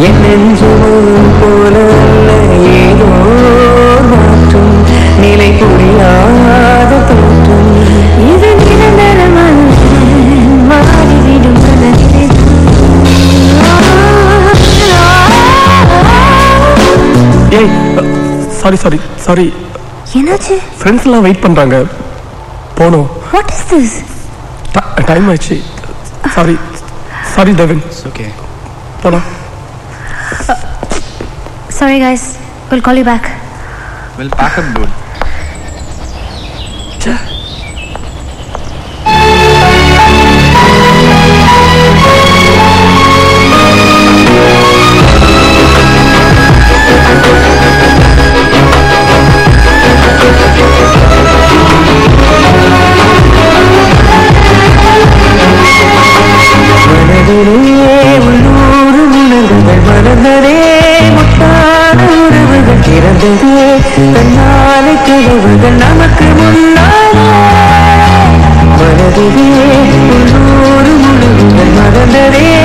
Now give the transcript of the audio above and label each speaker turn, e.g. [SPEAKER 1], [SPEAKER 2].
[SPEAKER 1] என் நெஞ்சும் போல அல்ல ஏதோ மாற்றும் நிலை புரியாத தோற்றம்
[SPEAKER 2] இது நிரந்தரமல்ல மாறிவிடும்
[SPEAKER 3] ஏய் சாரி சாரி சாரி
[SPEAKER 2] என்னாச்சு
[SPEAKER 3] ஃப்ரெண்ட்ஸ்லாம் வெயிட் பண்ணுறாங்க போகணும்
[SPEAKER 2] வாட் இஸ் திஸ்
[SPEAKER 3] டைம் ஆயிடுச்சு சாரி சாரி தேவன்
[SPEAKER 4] ஓகே
[SPEAKER 3] போலாம்
[SPEAKER 2] sorry guys we'll call you back
[SPEAKER 4] will back up good
[SPEAKER 1] மனதிலே உள்ளூர் உணர்வுகள் மறந்ததே முத்தான உறவுகள் திறந்ததே தன்னாலை கதவுகள் நமக்கு முன்னாலே மனதிலே உள்ளூர் உணர்வுகள் மறந்ததே